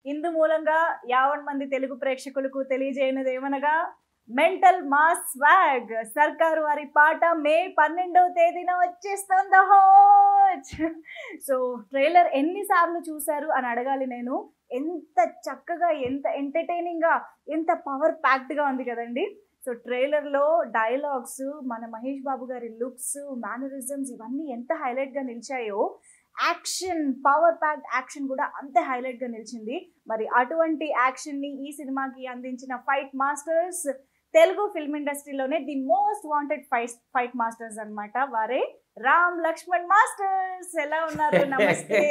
ఇందు మూలంగా యావన్ మంది తెలుగు ప్రేక్షకులకు తెలియజేయనిది ఏమనగా మెంటల్ మాస్ స్వాగ్ సర్కారు వారి పాట మే పన్నెండవ తేదీన వచ్చేస్తుంది హోచ్ సో ట్రైలర్ ఎన్నిసార్లు చూశారు అని అడగాలి నేను ఎంత చక్కగా ఎంత ఎంటర్టైనింగ్ గా ఎంత పవర్ ప్యాక్డ్ గా ఉంది కదండి సో ట్రైలర్ లో డైలాగ్స్ మన మహేష్ బాబు గారి లుక్స్ మేనరిజమ్స్ ఇవన్నీ ఎంత హైలైట్ గా నిలిచాయో యాక్షన్ పవర్ ప్యాక్డ్ యాక్షన్ కూడా అంతే హైలైట్ గా నిలిచింది మరి అటువంటి యాక్షన్ ని ఈ సినిమాకి అందించిన ఫైట్ మాస్టర్స్ తెలుగు ఫిల్మ్ ఇండస్ట్రీలోనే the most wanted fight fight masters అన్నమాట వారే రామ్ లక్ష్మణ్ మాస్టర్స్ ఎలా ఉన్నారు నమస్తే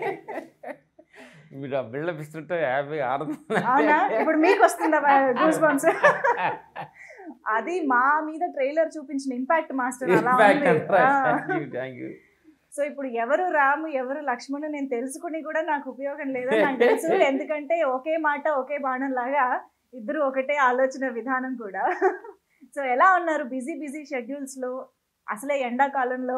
మీరు ఆ బిల్డప్ ఇస్తుంటే హ్యాపీగా ఆడుతున్నా అవునా ఇప్పుడు మీకు వస్తుందా గూస్ బంప్స్ అది మా మీద ట్రైలర్ చూపించిన ఇంపాక్ట్ మాస్టర్ అలా ఉంది ఆ. థ్యాంక్ యూ సో ఇప్పుడు ఎవరు రాము ఎవరు లక్ష్మణు నేను తెలుసుకుని కూడా నాకు ఉపయోగం లేదని నాకు తెలుసు ఎందుకంటే ఒకే మాట ఒకే బాణం లాగా ఇద్దరు ఒకటే ఆలోచన విధానం కూడా సో ఎలా ఉన్నారు బిజీ బిజీ షెడ్యూల్స్ లో అసలే ఎండాకాలంలో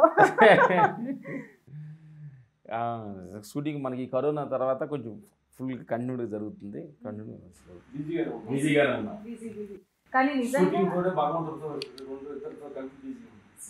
షూటింగ్ మనకి కరోనా తర్వాత కొంచెం ఫుల్ కంటిన్యూగా జరుగుతుంది కంటిన్యూ బిజీగా బిజీగానే ఉన్నాం బిజీ బిజీ కానీ నిజంగా షూటింగ్ కూడా భగవంతుడితో రెండు ఇద్దరితో కలిపి బిజీ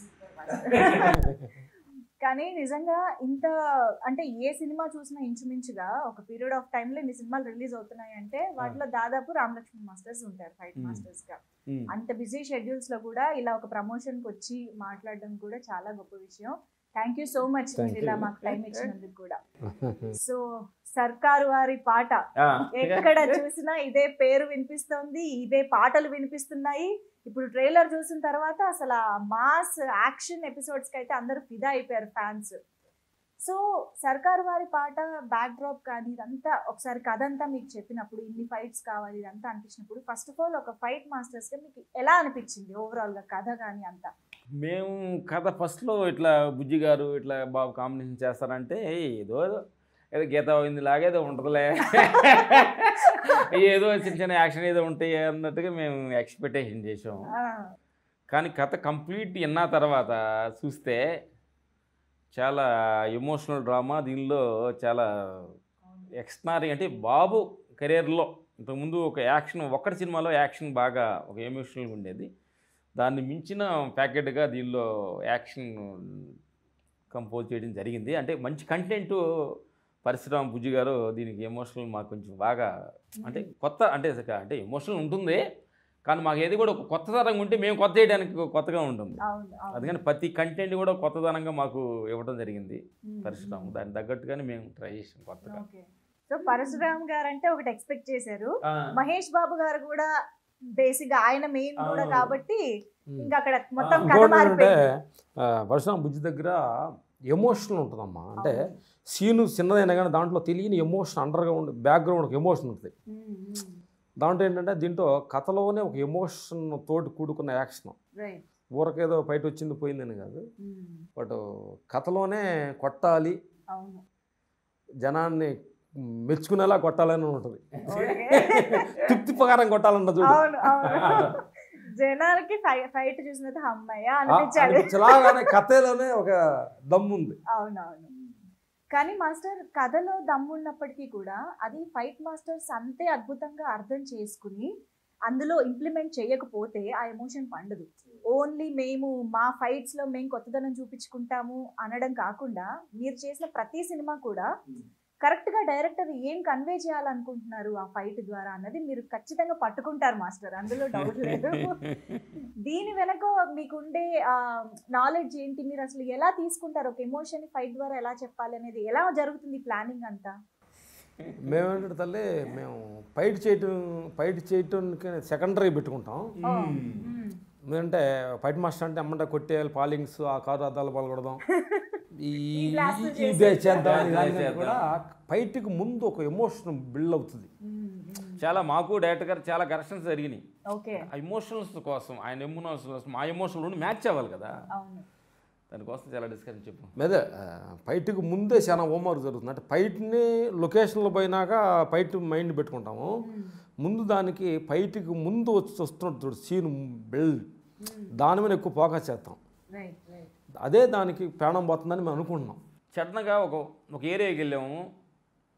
కానీ నిజంగా ఇంత అంటే ఏ సినిమా చూసినా ఇంచుమించుగా ఒక పీరియడ్ ఆఫ్ టైంలో ఇన్ని సినిమాలు రిలీజ్ అవుతున్నాయి అంటే వాటిలో దాదాపు రామ్ లక్ష్మణ్ మాస్టర్స్ ఉంటారు ఫైట్ Hmm. మాస్టర్స్ గా అంత బిజీ షెడ్యూల్స్ లో కూడా ఇలా ఒక ప్రమోషన్ కి వచ్చి మాట్లాడడం కూడా చాలా గొప్ప విషయం thank you so much Thank మీరు ఇలా you. మాకు టైం ఇచ్చినందుకు కూడా సో సర్కారు వారి పాట ఆ, ఎక్కడ చూసినా ఇదే పేరు వినిపిస్తోంది ఇదే పాటలు వినిపిస్తున్నాయి ఇప్పుడు ట్రైలర్ చూసిన తర్వాత అసలు ఆ మాస్ యాక్షన్ ఎపిసోడ్స్ కి అయితే అందరూ ఫిదా అయిపోయారు ఫ్యాన్స్ సో సర్కారు వారి పాట బ్యాక్ డ్రాప్ కానీ ఇదంతా ఒకసారి కథ అంతా మీకు చెప్పినప్పుడు ఇన్ని ఫైట్స్ కావాలి ఇదంతా అనిపించినప్పుడు ఫస్ట్ ఆఫ్ ఆల్ ఒక ఫైట్ మాస్టర్స్ గా మీకు ఎలా అనిపించింది ఓవరాల్ గా కథ కానీ అంతా మేము కథ ఫస్ట్లో ఇట్లా బుజ్జి గారు ఇట్లా బాబు కాంబినేషన్ చేస్తారంటే ఏదో ఏదో గీత పోయింది లాగా ఏదో ఉంటుందిలే ఏదో చిన్న చిన్న యాక్షన్ ఏదో ఉంటాయి అన్నట్టుగా మేము ఎక్స్పెక్టేషన్ చేసాం ఆ, కానీ కథ కంప్లీట్ విన్న తర్వాత చూస్తే చాలా ఎమోషనల్ డ్రామా దీనిలో చాలా ఎక్స్ట్రారీ అంటే బాబు కెరీర్లో ఇంతకుముందు ఒక యాక్షన్ ఒక్కటి సినిమాలో యాక్షన్ బాగా ఒక ఎమోషనల్గా ఉండేది దాన్ని మించిన ప్యాకెట్గా దీనిలో యాక్షన్ కంపోజ్ చేయడం జరిగింది అంటే మంచి కంటెంట్ పరశురామ్ బుజ్జి గారు దీనికి ఎమోషనల్ మాకు కొంచెం బాగా అంటే కొత్త అంటే అంటే ఎమోషనల్ ఉంటుంది కానీ మాకు ఏది కూడా ఒక కొత్త తరంగా ఉంటే మేము కొత్త చేయడానికి కొత్తగా ఉంటుంది అవును అవును. అందుకని ప్రతి కంటెంట్ కూడా కొత్తదనంగా మాకు ఇవ్వడం జరిగింది ఉమ్, పరిశ్రమ ఉమ్. దానికి తగ్గట్టుగానే మేము ట్రై చేసాం కొత్తగా ఓకే సో పరశురామ్ గారు అంటే ఒకటి ఎక్స్పెక్ట్ చేశారు ఆ, మహేష్ బాబు గారు కూడా బేసిక్ గా ఆయన మెయిన్ కూడా అవును. కాబట్టి ఉమ్. ఇంకా అక్కడ మొత్తం కథ ఇంకోటి ఏంటంటే మారిపోయింది పరశురామ బుజ్జి దగ్గర ఎమోషన్ ఉంటుందమ్మా అంటే అవును. సీను చిన్నదైనా కానీ దాంట్లో తెలియని ఎమోషన్ అండర్గా ఉండే బ్యాక్గ్రౌండ్ ఒక ఎమోషన్ ఉంటుంది ఉమ్, ఉమ్. దాంట్లో ఏంటంటే దీంట్లో కథలోనే ఒక ఎమోషన్ తోటి కూడుకున్న యాక్షన్ రైట్ ఊరకేదో బయట వచ్చింది పోయిందని కాదు ఉమ్, బట్ కథలోనే కొట్టాలి అవును జనాన్ని మెచ్చుకునేలా కొట్టాలని ఉంటుంది ఓకే. తృప్తి ప్రకారం కొట్టాలన్న చూడు అవును అవును జనాలకి ఫైట్ చూసిన తర్వాత అమ్మాయ అనిపించాలి అనిపించలాగానే కథలోనే ఒక దమ్ము ఉంది అవునవును కానీ మాస్టర్ కథలో దమ్మున్నప్పటికీ కూడా అది ఫైట్ మాస్టర్స్ అంతే అద్భుతంగా అర్థం చేసుకుని అందులో ఇంప్లిమెంట్ చేయకపోతే ఆ ఎమోషన్ పండదు ఓన్లీ మేము మా ఫైట్స్ లో మేము కొత్తదనం చూపించుకుంటాము అనడం కాకుండా మీరు చేసిన ప్రతి సినిమా కూడా కరెక్ట్ గా డైరెక్టర్ ఏం కన్వే చేయాలనుకుంటున్నారు ఆ ఫైట్ ద్వారా అన్నది మీరు ఖచ్చితంగా పట్టుకుంటారు మాస్టర్ అందులో డౌట్ లేదు దీని వెనక మీకుండే నాలెడ్జ్ ఏంటి మీరు అసలు ఎలా తీసుకుంటారు ఒక ఎమోషన్ ఫైట్ ద్వారా ఎలా చెప్పాలి అనేది ఎలా జరుగుతుంది ప్లానింగ్ అంతా మేమేంటంటే తల్లి మేము ఫైట్ చేయటం ఫైట్ చేయటానికి సెకండరీ పెట్టుకుంటాం ఓ, మ్మ్. ఎందుకంటే ఫైట్ మాస్టర్ అంటే అమ్మంటే కొట్టేయాలి పాలింగ్స్ ఆ కారు అద్దాలు పలకూడదాం ఈ ఈ blast ఈ- ఈ చేసేద్దాం. బే చేద్దాం blast ఇలాంటివి చేద్దాం. కూడా ఫైట్కి ముందు ఒక ఎమోషన్ బిల్డ్ అవుతుంది మ్మ్, మ్మ్. చాలా మాకు డైరెక్టర్ గారు చాలా కరెక్షన్స్ జరిగినాయి ఓకే ఆ ఎమోషనల్స్ కోసం ఆయన ఎమోషనల్స్ కోసం మా ఎమోషనల్ ఉండి మ్యాచ్ అవ్వాలి కదా అవును దానికోసం చాలా డిస్కషన్ చెప్పు మీద ఫైట్కి ముందే చాలా హోంవర్క్ జరుగుతుంది అంటే ఫైట్ని లొకేషన్లో పోయినాక ఫైట్ మైండ్ పెట్టుకుంటాము మ్మ్. ముందు దానికి ఫైట్కి ముందు వచ్చి వస్తున్నట్టు సీన్ బిల్డ్ దాని మీద ఎక్కువ ఫోకస్ చేస్తాం రైట్ రైట్ అదే దానికి ప్రాణం పోతుందని మేము అనుకుంటున్నాం సడన్గా ఒక ఒక ఏరియాకి వెళ్ళాము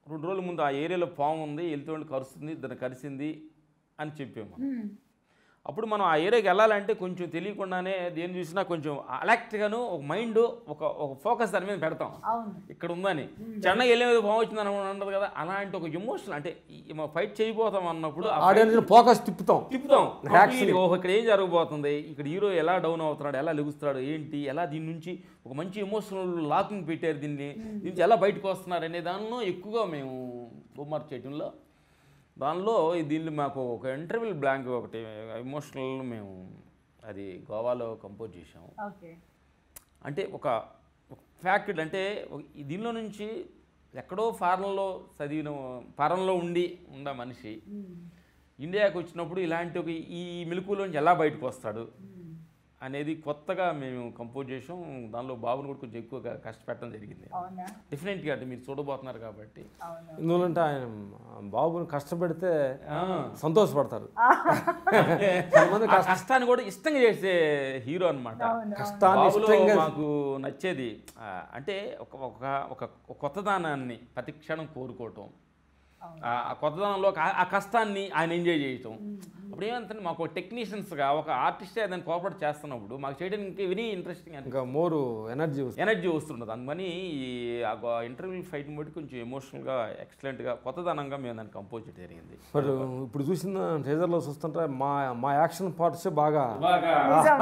రెండు రోజుల ముందు ఆ ఏరియాలో పాము ఉంది వెళ్తుంటే కరుస్తుంది దాన్ని కరిసింది అని చెప్పాము మ్మ్. అప్పుడు మనం ఆ ఏరియాకి వెళ్ళాలంటే కొంచెం తెలియకుండానే దేని చూసినా కొంచెం అలర్ట్గాను ఒక మైండ్ ఒక ఒక ఫోకస్ దాని మీద పెడతాం అవును ఇక్కడ ఉందని చెన్నై వెళ్ళేది బాగా వచ్చిందని ఉండదు కదా అలాంటి ఒక ఎమోషన్ అంటే ఫైట్ చేయబోతాం అన్నప్పుడు ఆ fight ఆడియన్స్ ఫోకస్ తిప్పుతాం తిప్పుతాం Action. Completely, ఓహో ఇక్కడ ఏం జరగబోతుంది ఇక్కడ హీరో ఎలా డౌన్ అవుతున్నాడు ఎలా లెగుస్తున్నాడు ఏంటి ఎలా దీని నుంచి ఒక మంచి ఎమోషనల్ లాకింగ్ పెట్టారు దీన్ని దీని నుంచి ఎలా బయటకు వస్తున్నారు అనే దానిలో ఎక్కువగా మేము బొమ్మర్ చేయటంలో దానిలో దీన్ని మాకు ఒక ఇంటర్వ్యూ బ్లాంక్ ఒకటి ఎమోషనల్ మేము అది గోవాలో కంపోజ్ చేసాము ఓకే అంటే ఒక ఫ్యాక్ట్ అంటే ఒక- ఈ దీనిలో నుంచి ఎక్కడో ఫారెన్లో చదివిన ఫారెన్లో ఉండి ఉన్న మనిషి ఇండియాకి వచ్చినప్పుడు ఇలాంటి ఒక ఈ మెలకులోంచి ఎలా బయటకు వస్తాడు అనేది కొత్తగా మేము కంపోజ్ చేసాం దానిలో బాబుని కూడా కొంచెం ఎక్కువగా కష్టపెట్టడం జరిగింది అవునా డెఫినెట్గా అంటే మీరు చూడబోతున్నారు కాబట్టి అవును ఎందుకంటే ఆయన బాబుని కష్టపెడితే ఆ, సంతోషపడతారు కొంతమంది ఆ కష్టాన్ని కూడా ఇష్టంగా చేసే హీరో అనమాట అవును కష్టాన్ని బాబులో ఇష్టంగా మాకు నచ్చేది ఆ, అంటే ఒక ఒక ఒక ఒక కొత్తదనాన్ని ప్రతి క్షణం కోరుకోవటం అవును. ఆ ఆ కొత్తదనంలో ఒక- ఆ కష్టాన్ని ఆయన ఎంజాయ్ చేయటం అప్పుడు ఏమంటే మాకు టెక్నీషియన్స్గా ఒక ఆర్టిస్టే దాన్ని కోఆపరేట్ చేస్తున్నప్పుడు మాకు చేయడానికి వెరీ ఇంట్రెస్టింగ్ అని ఇంకా మోరు ఎనర్జీ వస్తుంది ఎనర్జీ వస్తుంటుంది అందుకని ఈ ఇంటర్వ్యూ ఫైట్ని బట్టి కొంచెం ఎమోషనల్గా ఎక్సలెంట్గా కొత్తదనంగా మేము దాన్ని కంపోజ్ చేయడం జరిగింది బట్ ఇప్పుడు చూసిన ట్రేజర్లో చూస్తుంటే మా మా యాక్షన్ పార్ట్స్ బాగా నిజం,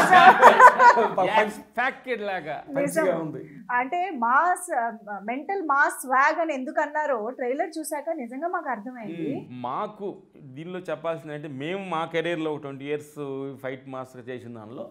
ఫ్యాక్టెడ్ లాగా మంచిగా ఉంది అంటే మాస్ మెంటల్ మాస్ స్వాగ్ అని ఎందుకు అన్నారో ట్రైలర్ చూసాక నిజంగా మాకు అర్థమైంది మాకు దీనిలో చెప్పాల్సింది అంటే మేము మా కెరీర్లో ఒక ట్వంటీ ఇయర్స్ ఫైట్ మాస్టర్ చేసిన దానిలో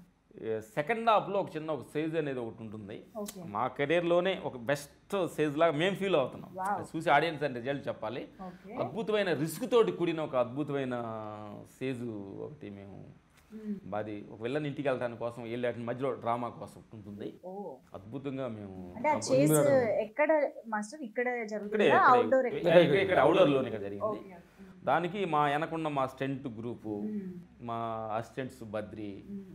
సెకండ్ హాఫ్లో ఒక చిన్న ఒక సేజ్ అనేది ఒకటి ఉంటుంది ఓకే మా కెరీర్లోనే ఒక బెస్ట్ సేజ్ లాగా మేము ఫీల్ అవుతున్నాం Wow. అది చూసి ఆడియన్స్ అని రిజల్ట్ చెప్పాలి ఓకే అద్భుతమైన రిస్క్ తోటి కూడిన ఒక అద్భుతమైన సేజు ఒకటి మేము అది ఒక వెళ్ళని ఇంటికి వెళ్ళడానికి కోసం వెళ్ళాక మధ్యలో డ్రామా కోసం ఉంటుంది ఓ అద్భుతంగా మేము అంటే ఆ చేస్ ఎక్కడ మాస్టర్ ఇక్కడ ఇక్కడే జరుగుతుందా అవుట్డోర్ ఇక్కడే ఇక్కడ- ఇక్కడ అవుట్డోర్లోనే ఇక్కడ జరిగింది ఓకే దానికి మా వెనకున్న మా స్టెంట్ గ్రూపు మా అసిస్టెంట్స్ బద్రి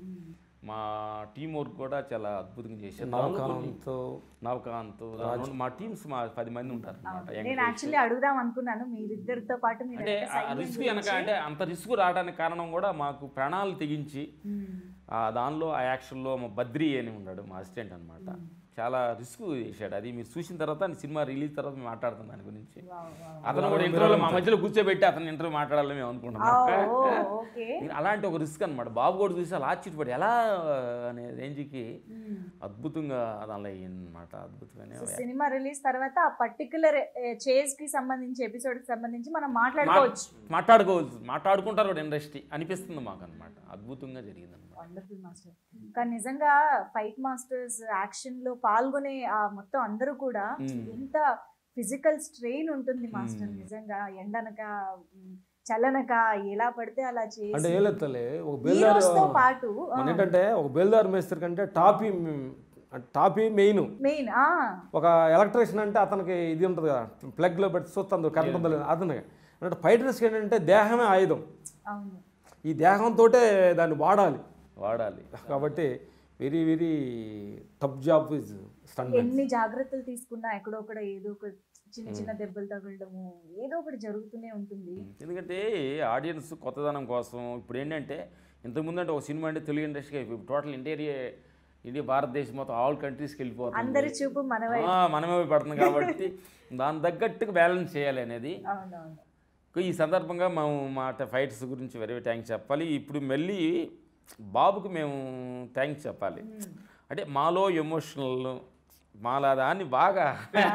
మా టీం వర్క్ కూడా చాలా అద్భుతంగా చేశారు దానిలో కొన్ని- నవకాంత్ నవకాంత్ దానిలో మా టీమ్స్ మా పది మంది ఉంటారు నేను యాక్చువల్లీ అడుగుదాం అనుకున్నాను మీరిద్దరితో పాటు మీరు అంటే ఎంత ఆ silent రిస్క్ గురించి. వెనక అంటే అంత రిస్క్ రావడానికి కారణం కూడా మాకు ప్రాణాలు తెగించి మ్మ్. ఆ దానిలో ఆ యాక్షన్లో మా బద్రి అని ఉన్నాడు మా అసిస్టెంట్ అనమాట చాలా రిస్క్ చేశాడు అది మీరు చూసిన తర్వాత సినిమా రిలీజ్ తర్వాత మేము మాట్లాడుతాం దాని గురించి వావ్, వావ్. అతను కూడా ఇంటర్వ్యూలో మా మధ్యలో కూర్చోబెట్టి అతను ఇంటర్వ్యూ మాట్లాడాలని మేము ఆ, అనుకుంటున్నాం ఓ, ఓకే అలాంటి ఒక రిస్క్ అనమాట బాబు కూడా చూసి అలా ఆశ్చర్యపడి ఎలా అనే రేంజ్కి మ్మ్. అద్భుతంగా దానిలో అయ్యిందన్నమాట అద్భుతమైన సో సినిమా రిలీజ్ తర్వాత ఆ పర్టికులర్ చేజ్ కి సంబంధించి ఎపిసోడ్ కి సంబంధించి మనం మాట్లాడుకోవచ్చు మాట్లాడుకోవచ్చు మాట్లాడుకుంటారు కూడా ఇండస్ట్రీ అనిపిస్తుంది మాకు అనమాట అద్భుతంగా జరిగింది అనమాట వండర్ఫుల్ మాస్టర్ కానీ నిజంగా ఫైట్ మాస్టర్స్ యాక్షన్ లో పాల్గొనే ఆ మొత్తం అందరూ కూడా మ్మ్. ఎంత ఫిజికల్ స్ట్రెయిన్ ఉంటుంది మాస్టర్ మ్మ్. నిజంగా నిజంగా ఎండనక మ్, చల్లనక ఎలా పడితే అలా అంటే చేసి ఏం లేదు తల్లి ఒక బేల్దార్ హీరోస్ తో పాటు మన ఏంటంటే ఒక బేల్దార్ మేస్త్రి కంటే టాపీ టాపీ మెయిన్ మెయిన్ ఒక ఎలక్ట్రీషియన్ అంటే అతనికి ఇది ఉంటుంది కదా ప్లగ్లో పెట్టి చూస్తుంది కరెంట్ ఉందో లేదో అతనికి అంటే ఫైటర్స్కి ఏంటంటే దేహమే ఆయుధం అవును ఈ దేహంతో దాన్ని వాడాలి వాడాలి కాబట్టి very very tough job is stunt ఎన్ని జాగ్రత్తలు తీసుకున్నా ఎక్కడో ఒకడ ఏదో ఒక చిన్న చిన్న దెబ్బలు తగలడము ఏదో ఒకటి జరుగుతూనే ఉంటుంది ఎందుకంటే ఆడియన్స్ కొత్తదనం కోసం ఇప్పుడు ఏంటంటే ఇంతకుముందు అంటే ఒక సినిమా అంటే Telugu industry total interior India భారతదేశం మొత్తం ఆల్ కంట్రీస్కి వెళ్ళిపోతుంది అందరి చూపు మనవై ఆ, మనమే పడుతుంది కాబట్టి దాని తగ్గట్టుగా బ్యాలెన్స్ చేయాలి అనేది అవునవును ఈ సందర్భంగా మేము మా ఫైట్స్ గురించి వెరీ థ్యాంక్స్ చెప్పాలి ఇప్పుడు మళ్ళీ బాబుకు మేము థ్యాంక్స్ చెప్పాలి అంటే మాలో ఎమోషనల్ మాలా దాన్ని బాగా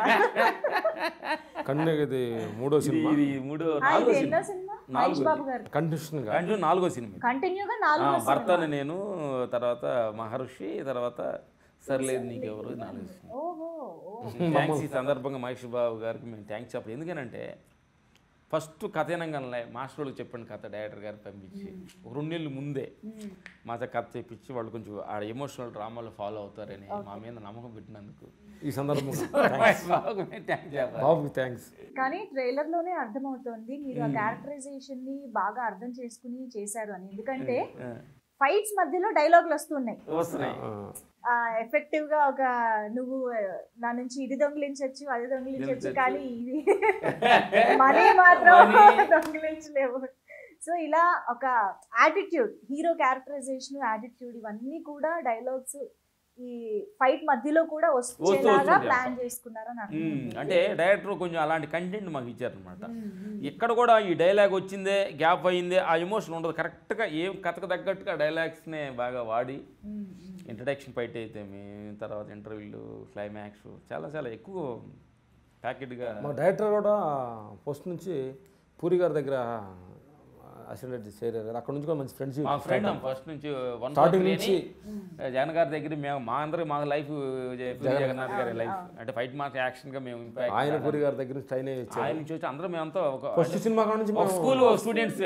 కన్ను ఇది మూడో సినిమా ఇది మూడో ఆ, నాలుగో ఇది ఎన్నో సినిమా సినిమా నాలుగోది. మహేష్ బాబు గారు కంటిన్యూషన్గా కంటిన్యూ నాలుగో సినిమా కంటిన్యూగా ఆ, నాలుగు భర్తని నేను తర్వాత మహర్షి తర్వాత సర్లేదు నీకెవరు నాలుగు సినిమా ఓహో ఓ. థ్యాంక్స్ ఈ సందర్భంగా మహేష్ బాబు గారికి మేము థ్యాంక్స్ చెప్పాలి ఎందుకనంటే ఫస్ట్ కథ వినంగానే మాస్టర్ వాళ్ళకి చెప్పండి కథ డైరెక్టర్ గారికి పంపించి ఒక రెండు నెలలు ముందే మ్మ్. మాతో కథ చెప్పించి వాళ్ళు కొంచెం ఆ ఎమోషనల్ డ్రామాలో ఫాలో అవుతారని మా మీద నమ్మకం పెట్టినందుకు ఈ సందర్భంగా మహేష్ బాబుకి మేము థ్యాంక్స్ చెప్పాలి బాబుకి థ్యాంక్స్ కానీ ట్రైలర్ లోనే అర్థమవుతోంది మీరు ఆ క్యారెక్టరైజేషన్ ని బాగా అర్థం చేసుకుని చేశారు అని ఎందుకంటే ఫైట్స్ మధ్యలో డైలాగులు వస్తున్నాయి వస్తున్నాయి ఆ, ఎఫెక్టివ్ గా ఒక నువ్వు ఆ, నా నుంచి ఇది దొంగిలించవచ్చు అది దొంగిలించవచ్చు దొంగిలించొచ్చు. కానీ ఇది మనీ మాత్రం Money. దొంగిలించలేవు సో ఇలా ఒక యాటిట్యూడ్ హీరో క్యారెక్టరైజేషన్ యాటిట్యూడ్ ఇవన్నీ కూడా డైలాగ్స్ ఈ ఫైట్ మధ్యలో కూడా వచ్చేలాగా వస్తుంటాయి. ప్లాన్ చేసుకున్నారని ఉమ్, అనుకుంటున్నాను. అంటే డైరెక్టర్ కొంచెం అలాంటి కంటెంట్ మాకు ఇచ్చారనమాట ఉమ్, ఉమ్. ఇక్కడ కూడా ఈ డైలాగ్ వచ్చిందే గ్యాప్ అయిందే ఆ ఎమోషన్ ఉండదు కరెక్ట్గా ఏం కథకు తగ్గట్టుగా డైలాగ్స్నే బాగా వాడి ఉమ్, ఉమ్. ఇంట్రడక్షన్ ఫైట్ అయితే మీ తర్వాత ఇంటర్వ్యూలు క్లైమాక్స్ చాలా చాలా ఎక్కువ ప్యాకెట్గా మా డైరెక్టర్ కూడా ఫస్ట్ నుంచి పూరి గారి దగ్గర అసిస్టెంట్ చేరారు అక్కడ నుంచి కూడా మంచి ఫ్రెండ్షిప్ మా ఫ్రెండ్ ఫస్ట్ నుంచి వన్ Starting నుంచి. జగన్ గారి దగ్గర మేము మా అందరికి మా లైఫ్ జగన్నాథ్ గారి లైఫ్ అంటే ఫైట్ మాస్ యాక్షన్ గా మేము impact ఆయన పూరి గారి దగ్గర నుంచి ట్రైన్ అయ్యి వచ్చారు ఆయన నుంచి వచ్చి అందరం మేమంతా ఒక ఫస్ట్ సినిమా కాడ నుంచి ఒక మేము స్కూల్ స్టూడెంట్స్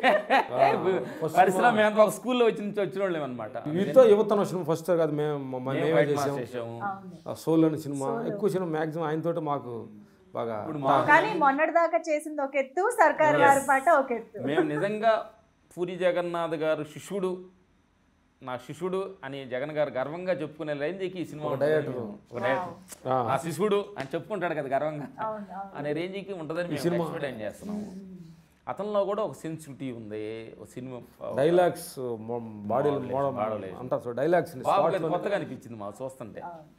first పరిశ్రమ మేమంతా ఒక స్కూల్లో వచ్చి నుంచి వచ్చిన వాళ్ళం అనమాట వీటితో యువతన సినిమా ఫస్ట్ కాదు మేము మ- మేమే చేసాం చేసాము అవును. ఆ సోల్ అనే సినిమా ఎక్కువ సినిమా మ్యాక్సిమం ఆయనతోటి మాకు బాగా కానీ మొన్నటిదాకా చేసింది ఒక ఎత్తు సర్కార్ వారి పాట ఒక ఎత్తు మేము నిజంగా పూరి జగన్నాథ్ గారు శిష్యుడు నా శిష్యుడు అని జగన్ గారు గర్వంగా చెప్పుకునే రేంజ్కి ఈ సినిమా డైరెక్టర్. ఒక డైరెక్టర్ ఆ, నా శిష్యుడు అని చెప్పుకుంటాడు కదా గర్వంగా అవును అవును అనే రేంజ్కి ఉంటుందని మేము ఎక్స్పెక్ట్ చేస్తున్నాము అతనిలో కూడా ఒక సెన్సిటివిటీ ఉంది ఒక cinema dialogues body model modulation. అంటారు సో డైలాగ్స్ బాగా కొత్తగా అనిపించింది మా చూస్తుంటే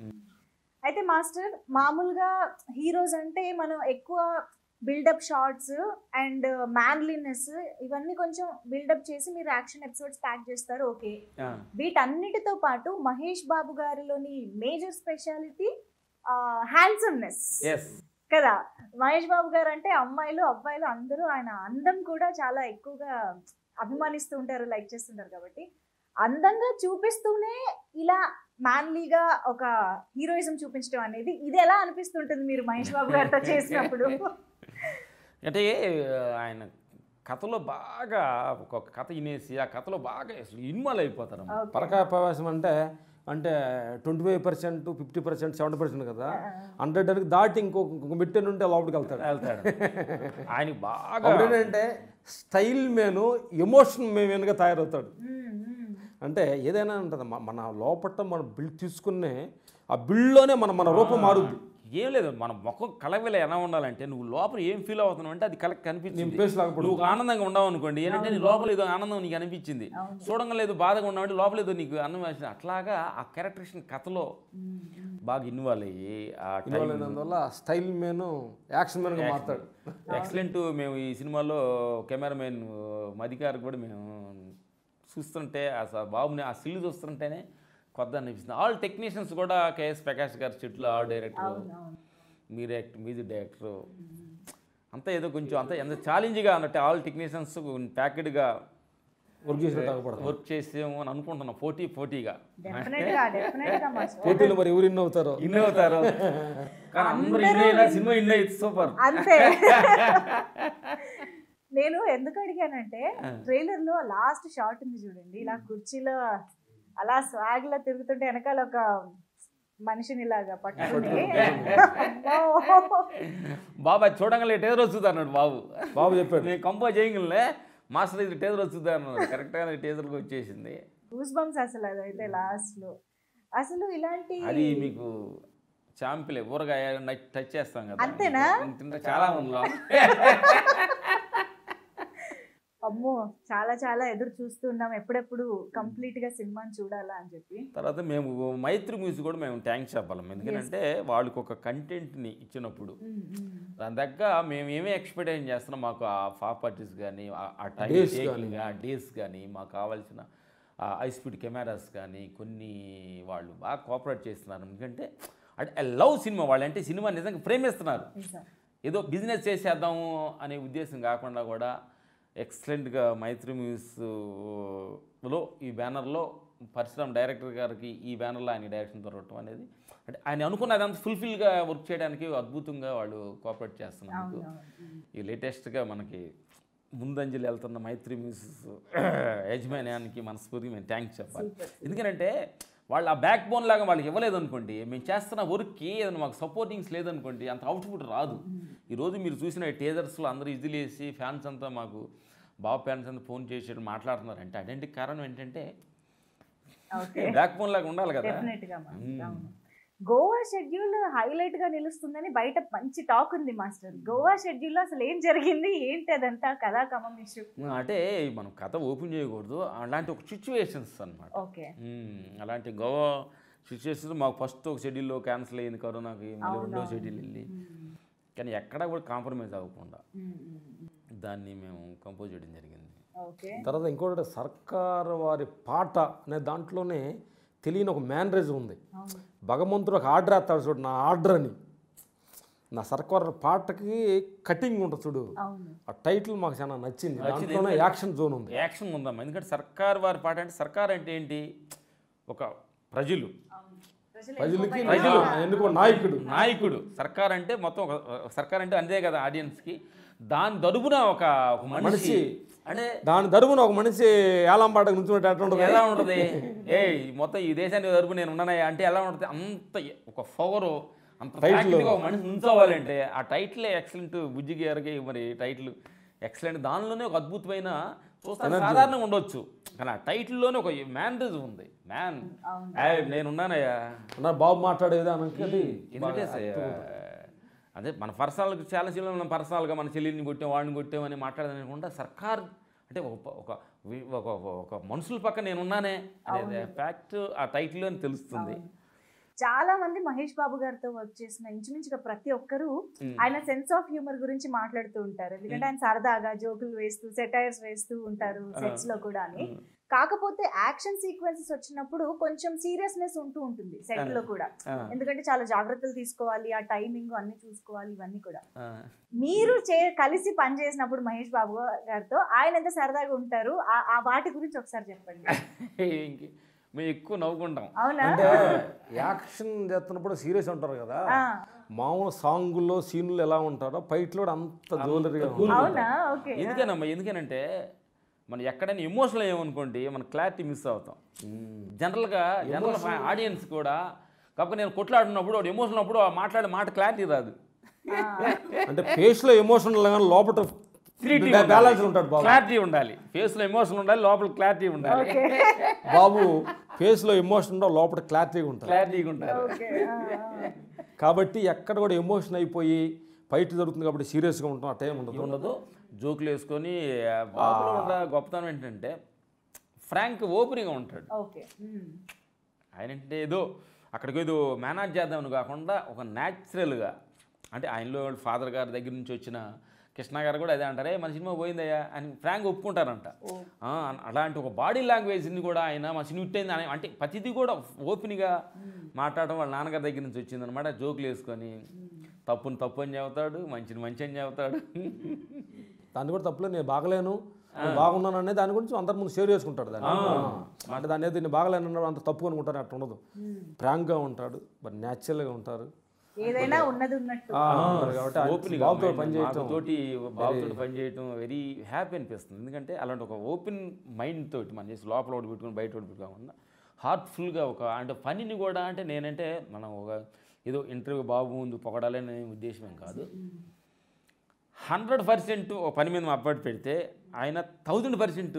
అయితే మాస్టర్ మామూలుగా హీరోస్ అంటే మనం ఎక్కువ బిల్డప్ షార్ట్స్ అండ్ మ్యాన్లీనెస్ ఇవన్నీ కొంచెం బిల్డప్ చేసి మీరు యాక్షన్ ఎపిసోడ్స్ ప్యాక్ చేస్తారు ఓకే ఆ, వీటన్నిటితో పాటు మహేష్ బాబు గారిలోని మేజర్ స్పెషాలిటీ హ్యాండ్సమ్నెస్ ఎస్ కదా మహేష్ బాబు గారు అంటే అమ్మాయిలు అబ్బాయిలు అందరూ ఆయన అందం కూడా చాలా ఎక్కువగా అభిమానిస్తూ ఉంటారు లైక్ చేస్తుంటారు కాబట్టి అందంగా చూపిస్తూనే ఇలా మ్యాన్లీగా ఒక హీరోయిజం చూపించడం అనేది ఇది ఎలా అనిపిస్తుంటుంది మీరు మహేష్ బాబు గారితో చేసినప్పుడు అంటే ఆయన కథలో బాగా ఒక కథ వినేసి ఆ కథలో బాగా అసలు ఇన్వాల్వ్ అయిపోతారు Okay. పరకాయ ప్రవేశం అంటే అంటే twenty five percent fifty percent seventy percent కదా హండ్రెడ్ అని దాటి ఇంకొక ఇంకొక మిట్టెన్ ఉంటే లోపలికి వెళ్తాడు వెళ్తాడు ఆయనకి బాగా అప్పుడేంటంటే స్టైల్ మేను ఎమోషన్ మేనుగా తయారవుతాడు మ్మ్, మ్మ్. అంటే ఏదైనా ఉంటుంది మ- మన లోపల మనం బిల్డ్ తీసుకునే ఆ బిల్డ్లోనే మన మన రూపం మారుద్ది ఏం లేదు మన ముఖం కలవిల ఎలా ఉండాలంటే నువ్వు లోపల ఏం ఫీల్ అవుతున్నావు అంటే అది కలెక్ట్ కనిపించింది face లాగా నువ్వు ఆనందంగా ఉండవు అనుకోండి ఏంటంటే నీ లోపల ఏదో ఆనందం నీకు అనిపించింది అవును. చూడంగా లేదు బాధగా ఉన్నావు లోపల ఏదో నీకు అన్నం వేసింది అట్లాగా ఆ క్యారెక్టరేషన్ కథలో బాగా ఇన్వాల్వ్ అయ్యి ఆ ఇన్వాల్వ్ అయినందువల్ల స్టైల్ మేను యాక్షన్ మేన్గా మారుతాడు ఎక్సలెంట్ మేము ఈ సినిమాలో కెమెరామెన్ మధికారు కూడా మేము చూస్తుంటే ఆ స- బాబుని ఆ సిల్లు చూస్తుంటేనే కొత్త అనిపిస్తుంది ఆల్ టెక్నీషియన్స్ కూడా కేఎస్ ప్రకాష్ గారు చెట్లు ఆల్ డైరెక్టర్ అవును. మీరు యాక్ట్ మ్యూజిక్ డైరెక్టర్ అంతా ఏదో కొంచెం అంతా ఎంత ఛాలెంజ్గా అన్నట్టు ఆల్ టెక్నీషియన్స్ ప్యాకెడ్గా వర్క్ చేసినట్టు ఆగపడతాం వర్క్ చేసాము అని అనుకుంటున్నాం పోటీ పోటీగా డెఫినెట్ గా డెఫినెట్ గా మాస్టర్ పోటీలు మరి ఎవరు ఇన్ అవుతారో ఇన్ అవుతారు కానీ అందరూ ఇన్ అయినా సినిమా ఇన్ అయితే సూపర్ అంతే నేను ఎందుకు అడిగానంటే ట్రైలర్ లో లాస్ట్ షాట్ ఉంది చూడండి ఇలా కుర్చీలో అలా స్వాగ్ లా తిరుగుతుంటే వెనకాల ఒక మనిషిని ఇలాగా పట్టుకుని అమ్మో. బాబు అది చూడంగానే టేజర్ వస్తుంది అన్నాడు బాబు బాబు చెప్పాడు నేను కంపోజ్ చేయగలనే మాస్టర్ ఇది టేజర్ వస్తుంది అన్నాడు కరెక్ట్గా టేజర్కి వచ్చేసింది గూస్ బంప్స్ అసలు అదైతే లాస్ట్ లో అసలు ఇలాంటి అది మీకు చాంపిలే ఊరగాయ నచ్చి టచ్ చేస్తాం కదా అంతేనా? తింటే చాలా ఉంది అమ్మో చాలా చాలా ఎదురు చూస్తున్నాం ఎప్పుడెప్పుడు కంప్లీట్ గా సినిమాని చూడాలా అని చెప్పి తర్వాత మేము మైత్రి మ్యూజిక్ కూడా మేము థ్యాంక్స్ చెప్పాలి ఎందుకంటే వాళ్ళకి ఒక కంటెంట్ని ఇచ్చినప్పుడు ఉమ్, ఉమ్. దాని దగ్గ మేము ఏమీ ఎక్స్పెక్టేషన్ చేస్తున్నాం మాకు ఆ ప్రాపర్టీస్ కానీ ఆ టైం Days టేకింగ్ ఆ డేస్ కానీ మాకు కావాల్సిన హై స్పీడ్ కెమెరాస్ కానీ కొన్ని వాళ్ళు బాగా కోఆపరేట్ చేస్తున్నారు ఎందుకంటే అంటే లవ్ సినిమా వాళ్ళు అంటే సినిమా నిజంగా ప్రేమిస్తున్నారు నిజం. ఏదో బిజినెస్ చేసేద్దాము అనే ఉద్దేశం కాకుండా కూడా ఎక్సలెంట్గా మైత్రి మ్యూస్లో ఈ బ్యానర్లో పరిశ్రమ డైరెక్టర్ గారికి ఈ బ్యానర్లో ఆయన డైరెక్షన్ దొరకటం అనేది అంటే ఆయన అనుకున్నది అంత ఫుల్ఫిల్గా వర్క్ చేయడానికి అద్భుతంగా వాళ్ళు కోఆపరేట్ చేస్తున్నందుకు అవును, అవును. ఈ లేటెస్ట్గా మనకి ముందంజలి వెళ్తున్న మైత్రి మ్యూజిక్ యాజమాన్యానికి మనస్ఫూర్తిగా మేము థ్యాంక్స్ చెప్పాలి ఎందుకంటే వాళ్ళు ఆ బ్యాక్ బోన్ లాగా వాళ్ళకి ఇవ్వలేదు అనుకోండి మేము చేస్తున్న వర్క్కి ఏదైనా మాకు సపోర్టింగ్స్ లేదనుకోండి అంత అవుట్పుట్ రాదు ఈరోజు మీరు చూసిన టేజర్స్లో అందరూ ఇజిలేసి ఫ్యాన్స్ అంతా మాకు బాబు పేరెంట్స్ అంతా ఫోన్ చేసి మాట్లాడుతున్నారు అంటే అదేంటి కారణం ఏంటంటే ఓకే బ్యాక్ ఫోన్ లాగా ఉండాలి కదా డెఫినెట్ గా మాస్టర్, మ్మ్. అవును. గోవా షెడ్యూల్ హైలైట్ గా నిలుస్తుందని బయట మంచి టాక్ ఉంది మాస్టర్ గోవా షెడ్యూల్ లో అసలు ఏం జరిగింది ఏంటి అదంతా కథా కమం ఇష్యూ అంటే మనం కథ ఓపెన్ చేయకూడదు అలాంటి ఒక సిచ్యువేషన్స్ అనమాట ఓకే అలాంటి గోవా సిచ్యువేషన్స్ మాకు ఫస్ట్ ఒక షెడ్యూల్లో క్యాన్సిల్ అయింది కరోనాకి మళ్ళీ రెండో అవునవును. షెడ్యూల్ వెళ్ళి కానీ ఎక్కడా కూడా కాంప్రమైజ్ అవ్వకుండా దాన్ని మేము కంపోజ్ చేయడం జరిగింది ఓకే తర్వాత ఇంకోటి సర్కార్ వారి పాట అనే దాంట్లోనే తెలియని ఒక మేనరేజ్ ఉంది అవును భగవంతుడు ఒక ఆర్డర్ వేస్తాడు చూడు నా ఆర్డర్ అని నా సర్కార్ పాటకి కటింగ్ ఉంటుంది చూడు అవును ఆ టైటిల్ మాకు చాలా నచ్చింది నచ్చింది. దాంట్లోనే యాక్షన్ జోన్ ఉంది యాక్షన్ ఉందమ్మా ఎందుకంటే సర్కార్ వారి పాట అంటే సర్కార్ అంటే ఏంటి ఒక ప్రజలు అవును ప్రజలు ప్రజలకి ఎక్కువ ప్రజలు. నా- ఎన్నుకో నాయకుడు నాయకుడు సర్కార్ అంటే మొత్తం ఒక సర్కార్ అంటే అంతే కదా ఆడియన్స్కి దాని దరుపున ఒక ఒక మనిషి మనిషి. అంటే దాని తరపున ఒక మనిషి ఏలం పాటకు నుంచున్నట్టు ఎట్లా ఉంటుంది ఎలా ఉంటుంది ఏ మొత్తం ఈ దేశానికి తరపు నేను ఉన్నానయ్యా అంటే ఎలా ఉంటుంది అంత ఒక పవరు అంత Title. ఫ్యాక్ట్గా ఒక మనిషి ఉంచోవాలంటే ఆ టైటిల్ ఎక్సలెంట్ బుజ్జి గారికి మరి టైటిల్ ఎక్సలెంట్ దానిలోనే ఒక అద్భుతమైన చూస్తాను సాధారణంగా ఉండొచ్చు కానీ ఆ టైటిల్లోనే ఒక మ్యానరిజం ఉంది మ్యాన్ అవును. నేనున్నానయ్యా అన్న బాబు మాట్లాడేది అనకి ఎందుకంటే అదే మన పర్సనల్గా చాలా సినిమాలు మనం పర్సనల్గా మన చెల్లిని కొట్టాం వాడిని కొట్టాం అని మాట్లాడదనుకుంటా సర్కార్ అంటే ఒక ప- ఒక వి- ఒక ఒక- ఒక మనుషుల పక్క నేనున్నానే అనేది ఫ్యాక్ట్ ఆ టైటిల్లో తెలుస్తుంది చాలా మంది మహేష్ బాబు గారితో వర్క్ చేసిన ఇంచుమించుగా ప్రతి ఒక్కరు మ్మ్. ఆయన సెన్స్ ఆఫ్ హ్యూమర్ గురించి మాట్లాడుతూ ఉంటారు ఎందుకంటే ఆయన సరదాగా జోకులు వేస్తూ సెటైర్స్ వేస్తూ ఉంటారు సెట్స్ లో కూడా అని కాకపోతే యాక్షన్ సీక్వెన్సెస్ వచ్చినప్పుడు కొంచెం సీరియస్నెస్ ఉంటూ ఉంటుంది సెట్ లో కూడా ఆ, ఎందుకంటే చాలా జాగ్రత్తలు తీసుకోవాలి ఆ టైమింగ్ అన్ని చూసుకోవాలి ఇవన్నీ కూడా ఆ. మీరు చే కలిసి పనిచేసినప్పుడు మహేష్ బాబు గారితో ఆయన ఎంత సరదాగా ఉంటారు ఆ- ఆ వాటి గురించి ఒకసారి చెప్పండి ఇంక మేము ఎక్కువ నవ్వుకుంటాం అవునా అంటే యాక్షన్ చేస్తున్నప్పుడు సీరియస్ ఉంటారు కదా ఆ, మామూలు సాంగుల్లో సీన్లు ఎలా ఉంటారో ఫైట్లో కూడా అంత జోలరీగా cool గా అవునా ఓకే ఎందుకనమ్మా ఎందుకనంటే మనం ఎక్కడైనా ఎమోషనల్ ఏమనుకోండి మన క్లారిటీ మిస్ అవుతాం జనరల్గా జనరల్ ఆడియన్స్ కూడా కాకపోతే నేను కొట్లాడినప్పుడు వాడు ఎమోషనల్ అప్పుడు ఆ మాట్లాడే మాట క్లారిటీ రాదు అంటే ఫేస్లో ఎమోషనల్ కానీ లోపల బ్యాలెన్స్ ఉంటాడు బాబు క్లారిటీ ఉండాలి ఫేస్లో ఎమోషన్ ఉండాలి లోపల క్లారిటీ ఉండాలి ఓకే బాబు ఫేస్లో ఎమోషన్ ఉండవు లోపల క్లారిటీగా ఉంటుంది క్లారిటీగా ఉంటారు ఓకే ఆ, ఆ. కాబట్టి ఎక్కడ కూడా ఎమోషన్ అయిపోయి ఫైట్ జరుగుతుంది కాబట్టి సీరియస్గా ఉంటాం ఆ టైం ఉండదు ఉండదు జోకులు వేసుకొని ఆ బాబులో ఉన్న గొప్పతనం ఏంటంటే ఫ్రాంక్ ఓపెనింగ్గా ఉంటాడు ఓకే మ్మ్. ఆయన అంటే ఏదో అక్కడికి ఏదో మేనేజ్ చేద్దామని కాకుండా ఒక న్యాచురల్గా అంటే ఆయనలో ఫాదర్ గారి దగ్గర నుంచి వచ్చిన కృష్ణ గారు కూడా అదే అంటారే మన సినిమా పోయిందయ్యా అని ఫ్రాంక్ ఒప్పుకుంటారంట ఆ, అలాంటి ఒక బాడీ లాంగ్వేజ్ని కూడా ఆయన మా సినిమా హిట్ అయింది అని అంటే ప్రతిదీ కూడా ఓపెన్గా మాట్లాడడం వాళ్ళ నాన్నగారి దగ్గర నుంచి వచ్చిందనమాట జోకులు వేసుకొని తప్పుని తప్పు అని చెబుతాడు మంచిని మంచి అని చెబుతాడు దాన్ని కూడా తప్పులే నేను బాగలేను నేను బాగున్నాను అనే దాని గురించి అందరి ముందు షేర్ చేసుకుంటాడు దాన్ని అంటే దాని ఏదో నేను బాగలేను అన్నాడు అంత తప్పు అనుకుంటారు అట్లా ఉండదు ప్రాంక్గా ఉంటాడు మరి న్యాచురల్గా ఉంటారు ఏదైనా ఉన్నది ఉన్నట్టు ఆ, ఉంటారు కాబట్టి ఆయన ఓపెన్ బాబుతో పని చేయటం తోటి బాబుతో పని చేయటం వెరీ హ్యాపీ అనిపిస్తుంది ఎందుకంటే అలాంటి ఒక ఓపెన్ మైండ్ తోటి మనం చేసి లోపల ఒకటి పెట్టుకుని బయట ఒకటి పెట్టుకోకుండా హార్ట్ఫుల్గా ఒక అంటే పనిని కూడా అంటే నేనంటే మనం ఒక ఏదో ఇంటర్వ్యూ బాబు ముందు పొగడాలనే ఉద్దేశం ఏం కాదు హండ్రెడ్ పర్సెంట్ ఒక పని మీద అప్పటి పెడితే ఆయన థౌజండ్ పర్సెంట్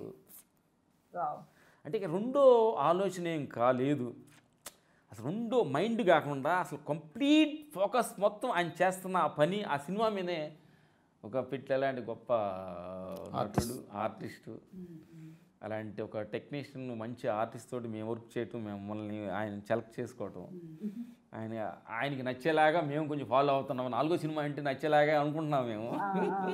వావ్. అంటే ఇక రెండో ఆలోచన ఏం కాలేదు అసలు రెండో మైండ్ కాకుండా అసలు కంప్లీట్ ఫోకస్ మొత్తం ఆయన చేస్తున్న ఆ పని ఆ సినిమా మీదే ఒక పిట్ల అలాంటి గొప్ప నటుడు ఆర్టిస్టు అలాంటి ఒక టెక్నీషియన్ మంచి ఆర్టిస్ట్ తోటి మేము వర్క్ చేయటం మిమ్మల్ని ఆయన సెలెక్ట్ చేసుకోవటం ఆయన ఆయనకి నచ్చేలాగా మేము కొంచెం ఫాలో అవుతున్నాం నాలుగో సినిమా అంటే నచ్చేలాగా అనుకుంటున్నాం మేము ఆ, ఆ.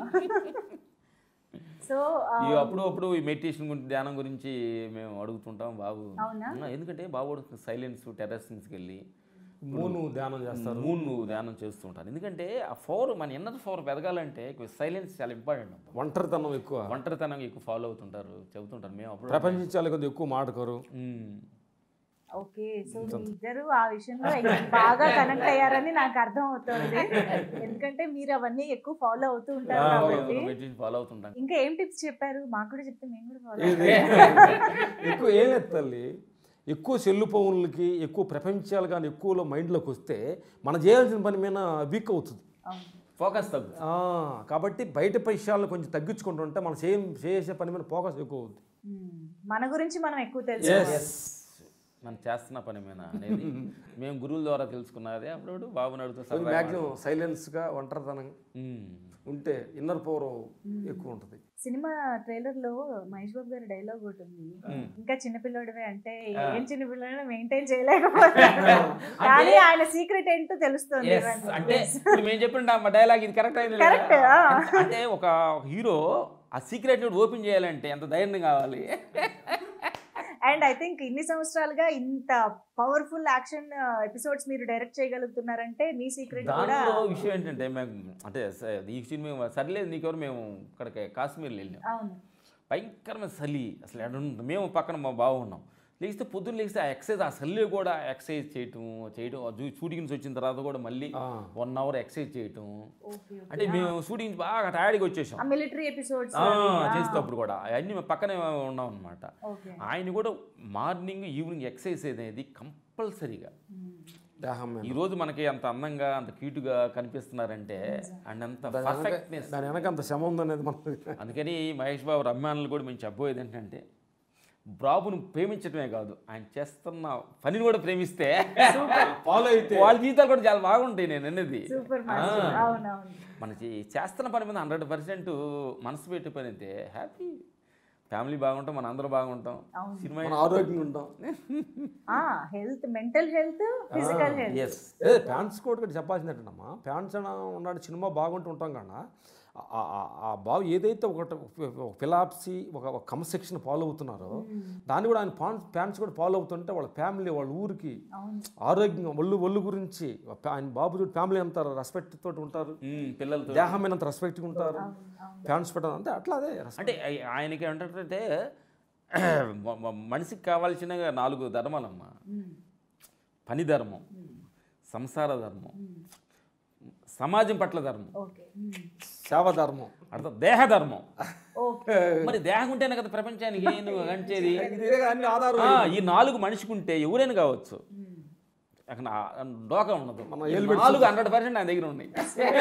సో ఆ, ఈ అప్పుడు అప్పుడు ఈ మెడిటేషన్ గురించి ధ్యానం గురించి మేము అడుగుతుంటాం బాబు అవునా? ఆ, ఎందుకంటే బాబు అడుగుతుంది సైలెన్స్ టెర్రస్కి వెళ్ళి మూను ధ్యానం చేస్తారు మూన్ ధ్యానం చేస్తూ ఉంటారు ఎందుకంటే ఆ ఫోర్ మన ఇన్నర్ ఫోర్ పెరగాలంటే సైలెన్స్ చాలా ఇంపార్టెంట్ అంట ఒంటరితనం ఎక్కువ ఒంటరితనం ఎక్కువ ఫాలో అవుతుంటారు చెబుతుంటారు మేము అప్పుడు ప్రపంచించాలి కొద్దిగా ఎక్కువ మాటకరు మ్మ్. ఓకే సో మీ ఇద్దరు ఆ విషయంలో ఇంకా బాగా కనెక్ట్ అయ్యారని నాకు అర్థం అవుతుంది ఎందుకంటే మీరు అవన్నీ ఎక్కువ ఫాలో అవుతూ ఉంటారు కాబట్టి మెడిటేషన్ ఫాలో అవుతుంటాం ఇంకా ఏం టిప్స్ చెప్పారు మాకు కూడా చెప్తే మేము కూడా ఫాలో ఇది ఎక్కువ ఏం లేదు తల్లి ఎక్కువ సెల్లు ఫోన్లకి ఎక్కువ ప్రపంచాలు కానీ ఎక్కువలో మైండ్లోకి వస్తే మనం చేయాల్సిన పని మీద వీక్ అవుతుంది ఫోకస్ తగ్గు ఆ, కాబట్టి బయట విషయాలను కొంచెం తగ్గించుకుంటుంటే మనం చేయం చేసే పని మీద ఫోకస్ ఎక్కువ అవుతుంది మ్మ్. మన గురించి మనం ఎక్కువ తెలుసుకోవాలి మనం చేస్తున్న పని మీద అనేది మేము గురువుల ద్వారా తెలుసుకున్నదే అప్పుడు బాబు నడుతూ సరదాగా మ్యాక్సిమం సైలెన్స్గా ఒంటరితనం ఉమ్. ఉంటే ఇన్నర్ పవర్ ఎక్కువ ఉంటుంది సినిమా ట్రైలర్ లో మహేష్ బాబు గారి డైలాగ్ ఒకటి ఉంది ఇంకా చిన్నపిల్లడివే అంటే ఏం చిన్నపిల్లడు మెయింటైన్ చేయలేకపోతున్నాడు కానీ ఆయన సీక్రెట్ ఏంటో తెలుస్తుంది Yes, అంటే ఇప్పుడు మేము చెప్పిన డైలాగ్ ఇది కరెక్ట్ అయింది Correct, లేదా? ఆ. అంటే- అంటే ఒక హీరో ఆ సీక్రెట్ ఓపెన్ చేయాలంటే ఎంత ధైర్యం కావాలి అండ్ ఐ థింక్ ఇన్ని సంవత్సరాలుగా ఇంత పవర్ఫుల్ యాక్షన్ ఎపిసోడ్స్ మీరు డైరెక్ట్ చేయగలుగుతున్నారంటే మీ సీక్రెట్ కూడా దాంట్లో విషయం ఏంటంటే మేము అంటే స- ఈ విషయం మేము సర్లేదు నీకెవరు మేము ఇక్కడికి కాశ్మీర్లో వెళ్ళాం అవును భయంకరమైన చలి అసలు ఎడ ఉంటుంది మేము పక్కన మా బాగున్నాం లేస్తే పొద్దున్న లేస్తే ఆ ఎక్సర్సైజ్ ఆ చలిలో కూడా ఎక్సర్సైజ్ చేయటం చేయటం షూటింగ్ నుంచి వచ్చిన తర్వాత కూడా మళ్ళీ ఆ. వన్ అవర్ ఎక్సర్సైజ్ చేయటం ఓకే అంటే మేము షూటింగ్ నుంచి బాగా టైర్డ్గా వచ్చేసాం ఆ మిలిటరీ ఎపిసోడ్స్ ఆ, చేసేటప్పుడు కూడా అవన్నీ మేము పక్కనే ఉన్నాం అనమాట ఓకే ఆయన కూడా మార్నింగ్ ఈవినింగ్ ఎక్సర్సైజ్ అనేది కంపల్సరీగా దేహం మీద ఈ రోజు మనకి అంత అందంగా అంత క్యూట్గా కనిపిస్తున్నారంటే అండ్ అంత పర్ఫెక్ట్నెస్ దాని వెనక అంత శ్రమ ఉందనేది మనకు అందుకని మహేష్ బాబు అభిమానులు కూడా మేము చెప్పబోయేది ఏంటంటే బాబును ప్రేమించడమే కాదు ఆయన చేస్తున్న పనిని కూడా ప్రేమిస్తే ఫాలో అయితే వాళ్ళ జీవితాలు కూడా చాలా బాగుంటాయి నేను అనేది సూపర్ ఆ. అవునవును మనకి చేస్తున్న పని మీద హండ్రెడ్ పర్సెంట్ మనసు పెట్టి పని అయితే హ్యాపీ ఫ్యామిలీ బాగుంటాం మన అందరూ బాగుంటాం అవును. సినిమా మనం ఆరోగ్యంగా ఉంటాం health mental health physical health ఎస్ ఏ ప్యాంట్స్ కూడా ఇక్కడ చెప్పాల్సింది ఏంటమ్మా ప్యాంట్స్ ఉన్నాడు సినిమా బాగుంటూ ఉంటాం కన్నా ఆ- ఆ- ఆ బాబు ఏదైతే ఒకటి ఒక ఫిలాప్సీ ఒక ఒక కమసెక్షన్ ఫాలో అవుతున్నారో దాన్ని కూడా ఆయన పాన్ ప్యాంట్స్ కూడా ఫాలో అవుతుంటే వాళ్ళ ఫ్యామిలీ వాళ్ళ ఊరికి అవును ఆరోగ్యంగా ఒళ్ళు ఒళ్ళు గురించి ఆయన బాబు చూడు ఫ్యామిలీ అంత రెస్పెక్ట్ తోటి ఉంటారు పిల్లలతో దేహం మీద అంత రెస్పెక్ట్గా ఉంటారు ప్యాంట్స్ పెట్టడం అంటే అట్లా అదే respect. అంటే ఆయ- ఆయనకి ఏంటంటే మ- మ- మనిషికి కావాల్సిన నాలుగు ధర్మాలమ్మా పని ధర్మం సంసార ధర్మం సమాజం పట్ల ధర్మం ఓకే సేవ ధర్మం అర్థం దేహ ధర్మం ఓకే మరి దేహం ఉంటేనే కదా ప్రపంచానికి నువ్వు గంచేది ఇదే అన్ని ఆధారం ఆ, ఈ నాలుగు మనిషికి ఉంటే ఎవరైనా కావచ్చు అక్కడ ఆ- డోకా ఉండదు మన ఈ ఏలు నాలుగు హండ్రెడ్ పర్సెంట్ నా దగ్గర ఉన్నాయి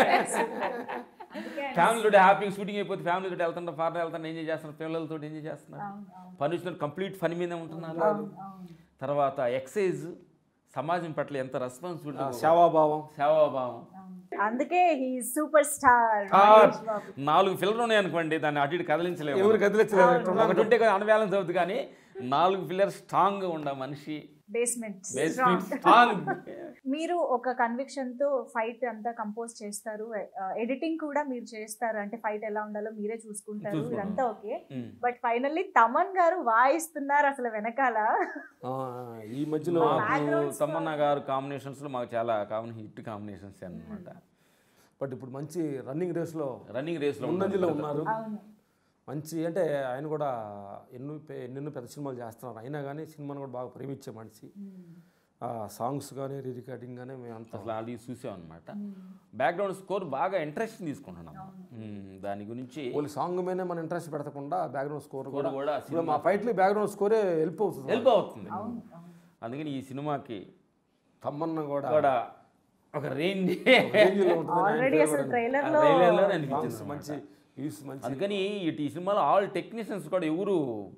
ఫ్యామిలీ తోటి హ్యాపీగా షూటింగ్ అయిపోతే ఫ్యామిలీ తోటి వెళ్తుంటా ఫారెన్ వెళ్తాను ఎంజాయ్ చేస్తున్నారు పిల్లలతో ఎంజాయ్ చేస్తున్నారు అవును అవును పని వచ్చిన కంప్లీట్ పని మీదే ఉంటున్నారు అవును తర్వాత ఎక్సైజ్ సమాజం పట్ల ఎంత రెస్పాన్సిబిలిటీ సేవాభావం సేవాభావం అవును. అందుకే హీ సూపర్ స్టార్ ఆ, మహేష్ బాబు నాలుగు పిల్లలు ఉన్నాయి అనుకోండి దాన్ని అటు ఇటు కదిలించలేము ఎవరు కదిలించలేదు ఎట్లా ఒకటి ఉంటే అన్బ్యాలెన్స్ అవుతుంది కానీ నాలుగు పిల్లర్ స్ట్రాంగ్ ఉండ మనిషి బేస్మెంట్ బేస్మెంట్ స్ట్రాంగ్ మీరు ఒక కన్విక్షన్ తో ఫైట్ అంతా కంపోజ్ చేస్తారు ఎడిటింగ్ కూడా మీరు చేస్తారు అంటే ఫైట్ ఎలా ఉండాలో మీరే చూసుకుంటారు చూసుకుంటాం. ఇదంతా ఓకే బట్ ఫైనల్లీ తమన్ గారు వాయిస్తున్నారు అసలు వెనకాల ఆ, ఈ మధ్యలో మాకు background తమ్మన్న గారు కాంబినేషన్స్ లో మాకు చాలా కామన్ హిట్ కాంబినేషన్స్ అన్నమాట బట్ ఇప్పుడు మంచి రన్నింగ్ రేస్లో రన్నింగ్ రేస్ లో ముందంజలో ఉన్నారు అవును మంచి అంటే ఆయన కూడా ఎన్నో పె- ఎన్నెన్నో పెద్ద సినిమాలు చేస్తున్నారు అయినా కానీ సినిమాను కూడా బాగా ప్రేమించే మనిషి ఆ సాంగ్స్ కానీ రీ రికార్డింగ్ కానీ మేము అంత అసలు అది చూసాం అనమాట బ్యాక్గ్రౌండ్ స్కోర్ బాగా ఇంట్రెస్ట్ తీసుకుంటున్నాం మ్మ్. దాని గురించి ఓన్లీ సాంగ్ మీదనే మనం ఇంట్రెస్ట్ పెడతకుండా బ్యాక్గ్రౌండ్ స్కోర్ కూడా కూడా కూడా ఇప్పుడు మా ఫైట్లు బ్యాక్గ్రౌండ్ స్కోరే హెల్ప్ అవుతుంది హెల్ప్ అవుతుంది అవును అవును అందుకని ఈ సినిమాకి తమ్మన్న కూడా కూడా ఒక రేంజ్ range లో ఉంటుంది. ఆయన ఆల్రెడీ పేరు అసలు కూడా ట్రైలర్ లో ట్రైలర్లో songs అనిపించింది మంచి వ్యూస్ మంచి అందుకని ఇటు ఈ సినిమాలో ఆల్ టెక్నీషియన్స్ కూడా ఎవరు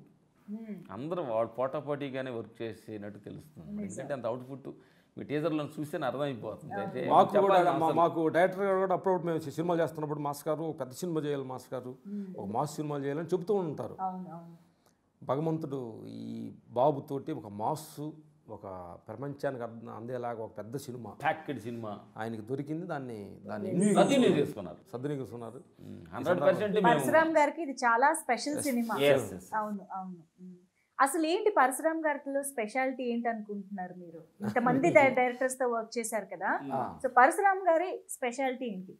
అందరూ వాళ్ళు పోటాపోటీగానే వర్క్ చేసినట్టు తెలుస్తుంది ఎందుకంటే అంత అవుట్పుట్ మీ టీజర్లో చూస్తేనే అర్థమైపోతుంది అయితే మాకు కూడా చెప్పాల్సిన మా- అవసరం మాకు డైరెక్టర్ గారు కూడా అప్పుడప్పుడు మేము సినిమాలు చేస్తున్నప్పుడు మాస్ గారు ఒక పెద్ద సినిమా చేయాలి మాస్ గారు ఒక మాస్ సినిమాలు చేయాలని చెబుతూ ఉంటారు అవును అవును భగవంతుడు ఈ బాబుతోటి ఒక మాస్సు ఒక ప్రపంచానికి అర్థం అందేలాగా ఒక పెద్ద సినిమా ప్యాకెడ్ సినిమా ఆయనకి దొరికింది దాన్ని దాన్ని సద్వినియోగం చేసుకున్నారు సద్వినియోగిస్తున్నారు హండ్రెడ్ పర్సెంట్ మేము పరశురామ్ గారికి ఇది చాలా స్పెషల్ సినిమా Yes, yes. అవును అవును ఉమ్. అసలు ఏంటి పరశురామ్ గారిలో స్పెషాలిటీ ఏంటి అనుకుంటున్నారు మీరు ఇంతమంది డైరెక్టర్స్ తో వర్క్ చేశారు కదా సో పరశురామ్ గారి స్పెషాలిటీ ఏంటి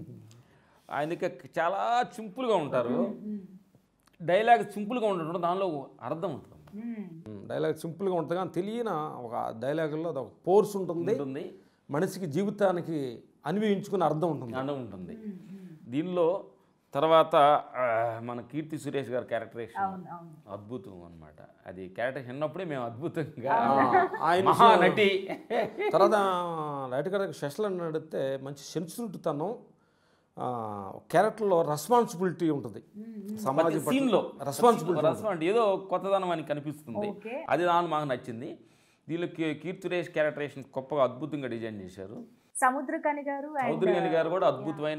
ఆయనకి చాలా సింపుల్గా ఉంటారు డైలాగ్ సింపుల్గా ఉండటం దానిలో దానిలో అర్థం ఉంటుంది ఉమ్. డైలాగ్ సింపుల్గా ఉంటుంది కానీ తెలియని ఒక డైలాగుల్లో అది ఒక ఫోర్స్ ఉంటుంది ఉంటుంది మనిషికి జీవితానికి అన్వయించుకునే అర్థం ఉంటుంది అర్థం ఉంటుంది దీనిలో తర్వాత ఆ, మన కీర్తి సురేష్ గారి క్యారెక్టరేషన్ అవును అవును అద్భుతం అన్నమాట అది క్యారెక్టర్ విన్నప్పుడే మేము అద్భుతంగా ఆయన మహానటి తర్వాత రైట్ గారికి స్పెషల్ అని అడిగితే మంచి సెన్సిటివ్తనం క్యారెక్టర్లో రెస్పాన్సిబిలిటీ ఉంటుంది సమాజం సీన్ లో రెస్పాన్సిబిలిటీ రెస్పాన్సిబిలిటీ ఏదో కొత్తదనం అని కనిపిస్తుంది ఓకే అది దాని మాకు నచ్చింది దీనిలో కీ- కీర్తి సురేష్ క్యారెక్టరేషన్ గొప్పగా అద్భుతంగా డిజైన్ చేశారు సముద్రకని గారు and, చౌదరి గారి గారు కూడా అద్భుతమైన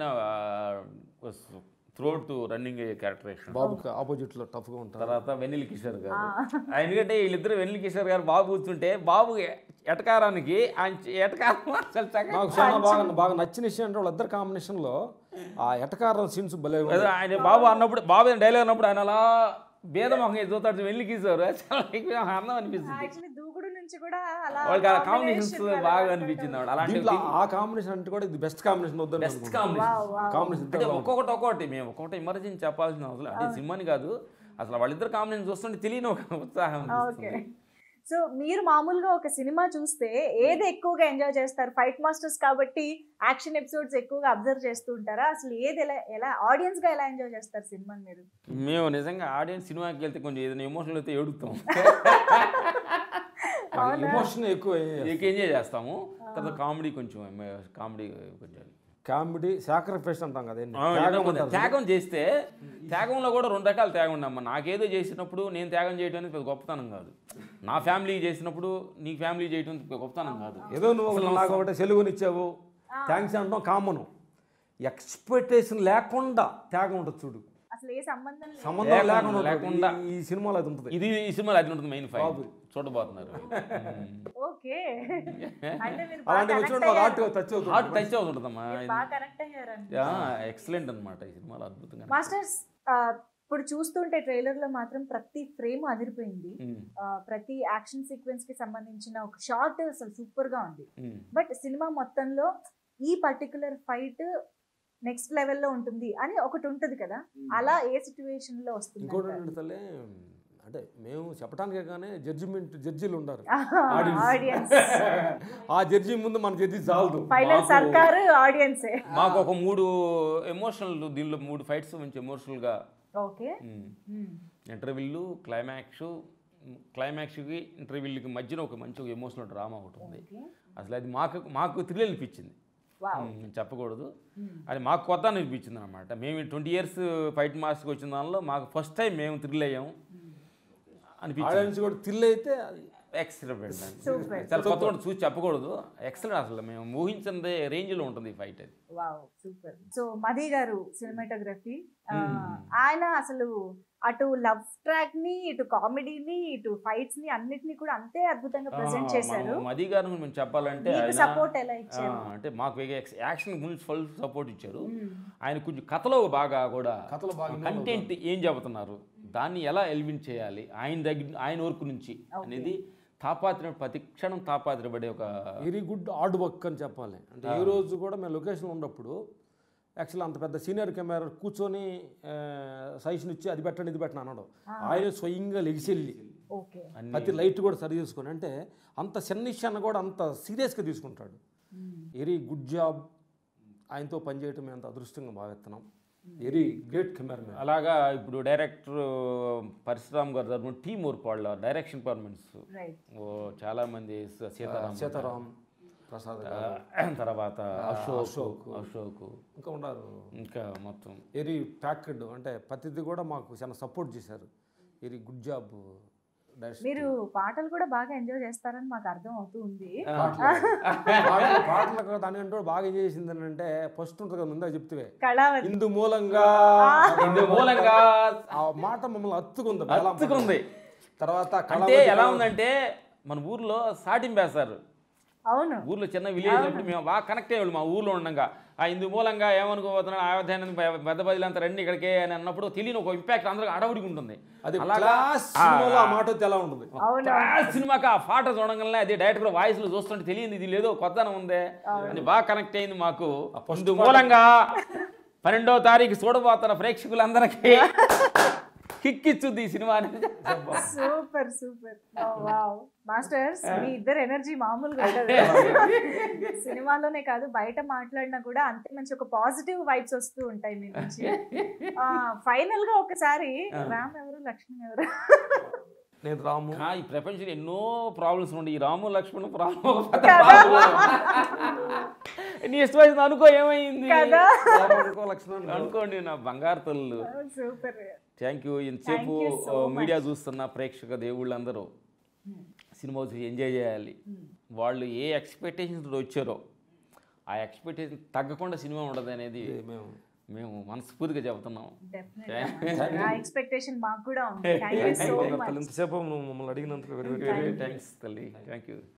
త్రోట్ రన్నింగ్ క్యారెక్టరేషన్ బాబుకి ఆపోజిట్లో టఫ్గా ఉంటారు తర్వాత వెన్నెల కిషోర్ గారు ఆ, ఎందుకంటే వీళ్ళిద్దరు వెన్నెల కిషోర్ గారు బాబు కూర్చుంటే బాబు ఎటకారానికి ఆయన చే- ఎటకారం అసలు చక్కగా నాకు చాలా బాగా బాగా నచ్చిన విషయం అంటే వాళ్ళిద్దరు కాంబినేషన్లో ఆ ఎటకారం సీన్స్ భలే ఏదో ఉంటాయి. ఆయన బాబు అన్నప్పుడు బాబు డైలాగ్ అన్నప్పుడు ఆయన అలా భేదమొహం చూస్తాడు వెన్నెల కిషోర్ చాలా ఎక్కువ అందం అనిపిస్తుంది యాక్చువల్లీ దూకుడు నుంచి కూడా అలా వాళ్ళకి ఆ combination కాంబినేషన్స్ అలా బాగా మాట్లాడడం. అనిపించింది ఆవిడ అలాంటి దీంట్లో ఆ కాంబినేషన్ అంటే కూడా ఇది బెస్ట్ కాంబినేషన్ వద్దని best Wow, combination wow. Combination అంటే ఒక్కొక్కటి ఒక్కొక్కటి మేము ఒక్కొక్కటి ఎమర్జెన్సీ చెప్పాల్సిన అవసరం అంటే సినిమాని కాదు అసలు వాళ్ళిద్దరు కాంబినేషన్ చూస్తుంటే తెలియని ఒక ఉత్సాహం ఓకే అనిపిస్తుంది. సో మీరు మామూలుగా ఒక సినిమా చూస్తే ఏది ఎక్కువగా ఎంజాయ్ చేస్తారు ఫైట్ మాస్టర్స్ కాబట్టి యాక్షన్ ఎపిసోడ్స్ ఎక్కువగా అబ్జర్వ్ చేస్తూ ఉంటారా అసలు ఏది ఎలా ఎలా ఆడియన్స్ గా ఎలా ఎంజాయ్ చేస్తారు సినిమాని మీరు మేము నిజంగా ఆడియన్స్ సినిమాకి వెళ్తే కొంచెం ఏదైనా ఎమోషనల్ అయితే ఏడుస్తాం ఎమోషన్ ఎక్కువ ఎక్కువ ఎంజాయ్ చేస్తాము తర్వాత కామెడీ కొంచెం కామెడీ కొంచెం కామెడీ సాక్రిఫైస్ అంటాం కదా ఏంటి? ఆ, త్యాగం ఏదో అంటారు. త్యాగం చేస్తే త్యాగంలో కూడా రెండు రకాల త్యాగం ఉండమ్మా నాకేదో చేసినప్పుడు నేను త్యాగం చేయడం అనేది పెద్ద గొప్పతనం కాదు నా ఫ్యామిలీ చేసినప్పుడు నీ ఫ్యామిలీ చేయడం పెద్ద గొప్పతనం కాదు ఏదో నువ్వు ఒకటి నాకు ఒకటి సెలుగునిచ్చావు థ్యాంక్స్ అంటాం కామను ఎక్స్పెక్టేషన్ లేకుండా త్యాగం ఉంటుంది చూడు అసలు ఏ సంబంధం లేదు సంబంధం లేకుండా- లేకుండా ఉంటుంది. లేకుండా. ఈ- ఈ సినిమాలో అది ఉంటుంది ఇది ఈ సినిమాలో అది ఉంటుంది మెయిన్ ఫైవ్ చూడబోతున్నారు ఓకే అంటే మీరు అలాంటి బాగా వచ్చినప్పుడు connect మాకు హార్ట్ అయ్యారు. టచ్ అవుతుంది హార్ట్ టచ్ అవుతుంటుందమ్మా మీరు బాగా కనెక్ట్ అయ్యారండి ఎక్సలెంట్ అనమాట ఈ సినిమాలో అద్భుతంగా మాస్టర్స్ ఆ, ఇప్పుడు చూస్తుంటే ట్రైలర్ లో మాత్రం ప్రతి ఫ్రేమ్ అదిరిపోయింది ఉమ్, ఆ, ప్రతి యాక్షన్ సీక్వెన్స్ కి సంబంధించిన ఒక షార్ట్ అసలు సూపర్ గా ఉంది ఉమ్. బట్ సినిమా మొత్తంలో ఈ పర్టికులర్ ఫైట్ నెక్స్ట్ లెవెల్లో ఉంటుంది అని ఒకటి ఉంటుంది కదా అలా ఏ సిచ్యువేషన్ లో వస్తుంది ఇంకోటి ఏంటంటే తల్లి అంటే మేము చెప్పడానికే కానీ జడ్జిమెంట్ జడ్జీలు ఉండారు ఆడియన్స్ ఆ జడ్జి ముందు మన జడ్జి చాలదు ఫైనల్ మాకు- సర్కారు ఆడియన్సే మాకు ఒక మూడు ఎమోషనల్ దీనిలో మూడు ఫైట్స్ మంచి ఎమోషనల్గా ఓకే ఇంటర్వ్యూలు క్లైమాక్స్ క్లైమాక్స్కి ఇంటర్వ్యూలకి మధ్యన ఒక మంచి ఒక ఎమోషనల్ డ్రామా ఒకటి ఉంది అసలు అది మాకు మాకు థ్రిల్ అనిపించింది వావ్ ఉమ్, చెప్పకూడదు అది మాకు కొత్త అనిపించింది అనమాట మేము ట్వంటీ ఇయర్స్ ఫైట్ మాస్టర్కి వచ్చిన దానిలో మాకు ఫస్ట్ టైం మేము థ్రిల్ అయ్యాం అనిపించింది ఆడియన్స్ కూడా థ్రిల్ అయితే అది ఎక్సలెంట్ Super. చాలా కొత్త కూడా చూసి చెప్పకూడదు ఎక్సలెంట్ అసలు మేము ఊహించని రేంజ్లో ఉంటుంది ఈ ఫైట్ అది వావ్ సూపర్ సో మది గారు సినిమాటోగ్రఫీ ఆయన అసలు అటు లవ్ ట్రాక్ ని ఇటు కామెడీని ఇటు ఫైట్స్ ని అన్నిటిని కూడా అంతే అద్భుతంగా ప్రెజెంట్ చేశారు మనం మది గారు మేము చెప్పాలంటే మీకు ఆయన సపోర్ట్ ఎలా ఆ, ఇచ్చారు అంటే మాకు యాక్షన్ గురించి ఫుల్ సపోర్ట్ ఇచ్చారు మ్మ్. ఆయన కొంచెం కథలో బాగా కూడా కథలో బాగా involve కంటెంట్ ఏం చెబుతున్నారు దాన్ని ఎలా ఎలివిన్ చేయాలి ఆయన దగ్గర ఆయన వర్క్ నుంచి అనేది తాపాత్ర ప్రతి క్షణం తాపాత్రపడే ఒక వెరీ గుడ్ హార్డ్ వర్క్ అని చెప్పాలి అంటే ఈ రోజు కూడా మేము లొకేషన్లో ఉన్నప్పుడు యాక్చువల్ అంత పెద్ద సీనియర్ కెమెరా కూర్చొని సజెషన్ ఇచ్చి అది పెట్టండి ఇది పెట్టండి అన్నాడు ఆయన స్వయంగా లెగిసెళ్ళి ఓకే అన్ని ప్రతి లైట్ కూడా సరి చేసుకొని అంటే అంత చిన్న విషయాన్ని కూడా అంత సీరియస్గా తీసుకుంటాడు వెరీ గుడ్ జాబ్ ఆయనతో పనిచేయటం మేము అంత అదృష్టంగా భావిస్తున్నాం వెరీ గ్రేట్ కెమెరా అలాగా ఇప్పుడు డైరెక్టర్ పరశురామ్ గారు తరఫున టీమ్ వర్క్ వాళ్ళ డైరెక్షన్ పర్మనెంట్స్ రైట్ చాలా మంది స- సీతారాం సీతారాం ప్రసాద్ ఆ, గారు, తర్వాత అశోక్ అశోక్. అశోక్ ఇంకా ఉన్నారు ఇంకా మొత్తం వెరీ ప్యాక్డ్ అంటే ప్రతిది కూడా మాకు చాలా సపోర్ట్ చేశారు వెరీ గుడ్ జాబ్ మీరు పాటలు కూడా బాగా ఎంజాయ్ చేస్తారని మాకు అర్థం అవుతూ ఉంది పాటలకు దానికంటే బాగా ఏం చేసింది అంటే ఫస్ట్ ఉంటుంది కదా ముందే చెప్తే కళావతి ఇందు మూలంగా ఇందు మూలంగా ఆ మాట మమ్మల్ని అత్తుకుంది బేలం అత్తుకుంది. తర్వాత అంటే కళావతి ఎలా ఉందంటే మన ఊర్లో సాటింపేస్తారు అవును ఊర్లో చిన్న విలేజ్ అప్పుడు మేము బాగా కనెక్ట్ అయ్యేవాళ్ళు మా ఊర్లో ఉండగా ఆ ఇందు మూలంగా ఏమనుకోబోతున్నాడు అయోధ్యానంద పెద్ద బదిలంతా రండి ఇక్కడికే అని అన్నప్పుడు తెలియని ఒక ఇంపాక్ట్ అందరికి అడవుడికి ఉంటుంది అది అలాగా క్లాస్ సినిమాలో ఆ మాట వస్తే ఎలా ఉంటుంది అవును క్లాస్ సినిమాకి ఆ పాట చూడంగానే అది డైరెక్టర్ వాయిస్ లో చూస్తుంటే తెలియదు ఇది లేదో కొత్తనం ఉందే అని బాగా కనెక్ట్ అయింది మాకు ఇందు మూలంగా పన్నెండో తారీఖు చూడబోతున్న ప్రేక్షకులందరికీ కిక్కిచ్చుద్ది ఈ సినిమా అనేది సూపర్ సూపర్ వావ్ మాస్టర్స్ మీ ఇద్దరు ఎనర్జీ మామూలుగా ఉండదు సినిమాలోనే కాదు బయట మాట్లాడినా కూడా అంతే మంచి ఒక పాజిటివ్ వైబ్స్ వస్తూ ఉంటాయి మీ నుంచి ఫైనల్ గా ఒకసారి రామ్ ఎవరు లక్ష్మణ్ ఎవరు నేను రాము ఆ, ఈ ప్రపంచంలో ఎన్నో ప్రాబ్లమ్స్ ఉండే ఈ రాము లక్ష్మణ్ ప్రాబ్లం నీ ఇష్టం వచ్చింది అనుకో ఏమైంది కదా ఇంకో లక్షణం అనుకోండి నా బంగారు తల్లు సూపర్ థ్యాంక్ యూ ఇంతసేపు Thank you so ఆ, మీడియా చూస్తున్న ప్రేక్షక దేవుళ్ళందరూ సినిమా చూసి ఎంజాయ్ చేయాలి వాళ్ళు ఏ ఎక్స్పెక్టేషన్స్ వచ్చారో ఆ ఎక్స్పెక్టేషన్ తగ్గకుండా సినిమా ఉండదు అనేది మేము మేము మనస్ఫూర్తిగా చెబుతున్నాం డెఫినెట్ ఆ ఎక్స్పెక్టేషన్ మాకు కూడా ఉంది థ్యాంక్ యూ సో మచ్ ఇంతసేపు నువ్వు మమ్మల్ని అడిగినందుకు వెరీ వెరీ వెరీ థ్యాంక్స్ తల్లి థ్యాంక్ యూ